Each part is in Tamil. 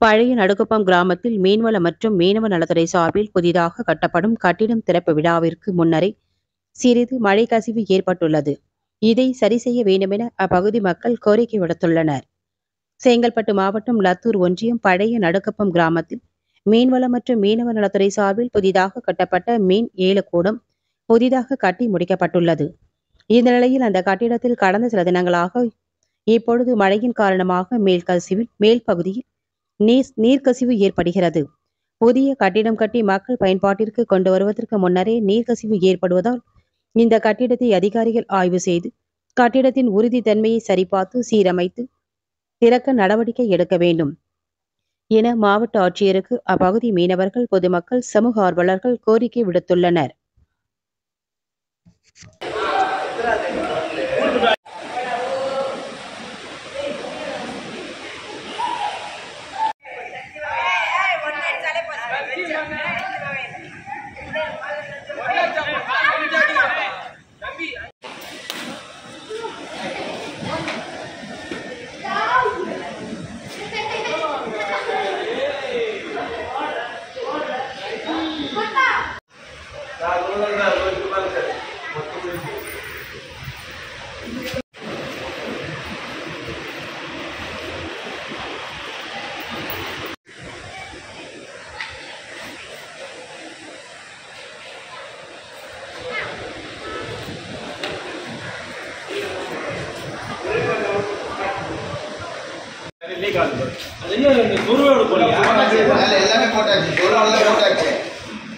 பழைய நடுக்குப்பம் கிராமத்தில் மீன்வள மற்றும் மீனவ நலத்துறை சார்பில் புதிதாக கட்டப்படும் கட்டிடம் திறப்பு விழாவிற்கு முன்னரே சிறிது மழை கசிவு ஏற்பட்டுள்ளது இதை சரி செய்ய வேண்டுமென அப்பகுதி மக்கள் கோரிக்கை விடுத்துள்ளனர் செங்கல்பட்டு மாவட்டம் லத்தூர் ஒன்றியம் பழைய நடுக்கப்பம் கிராமத்தில் மீன்வள மற்றும் மீனவ நலத்துறை சார்பில் புதிதாக கட்டப்பட்ட மீன் ஏலக்கூடம் புதிதாக கட்டி முடிக்கப்பட்டுள்ளது இந்த நிலையில் அந்த கட்டிடத்தில் கடந்த சில தினங்களாக இப்பொழுது மழையின் காரணமாக மேல் கசிவில் மேல் பகுதியில் நீர் நீர்க்கசிவு ஏற்படுகிறது புதிய கட்டிடம் கட்டி மக்கள் பயன்பாட்டிற்கு கொண்டு வருவதற்கு முன்னரே நீர்க்கசிவு ஏற்படுவதால் இந்த கட்டிடத்தை அதிகாரிகள் ஆய்வு செய்து கட்டிடத்தின் உறுதித்தன்மையை சரிபார்த்து சீரமைத்து திறக்க நடவடிக்கை எடுக்க வேண்டும் என மாவட்ட ஆட்சியருக்கு அப்பகுதி மீனவர்கள் பொதுமக்கள் சமூக ஆர்வலர்கள் கோரிக்கை விடுத்துள்ளனர் மேல எல்லாமே போட்டாச்சு பொருளெல்லாம் போட்டாச்சு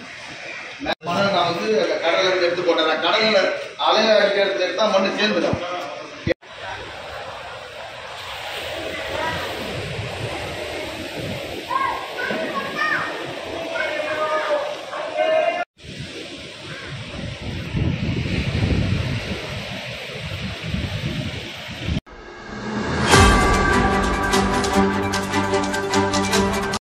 மண்ணை நான் வந்து கடல்ல இருந்து எடுத்து போட்டேன் கடல்ல அலைய அடிக்கிற இடத்துல எடுத்தா மண்ணு சேர்ந்துடும்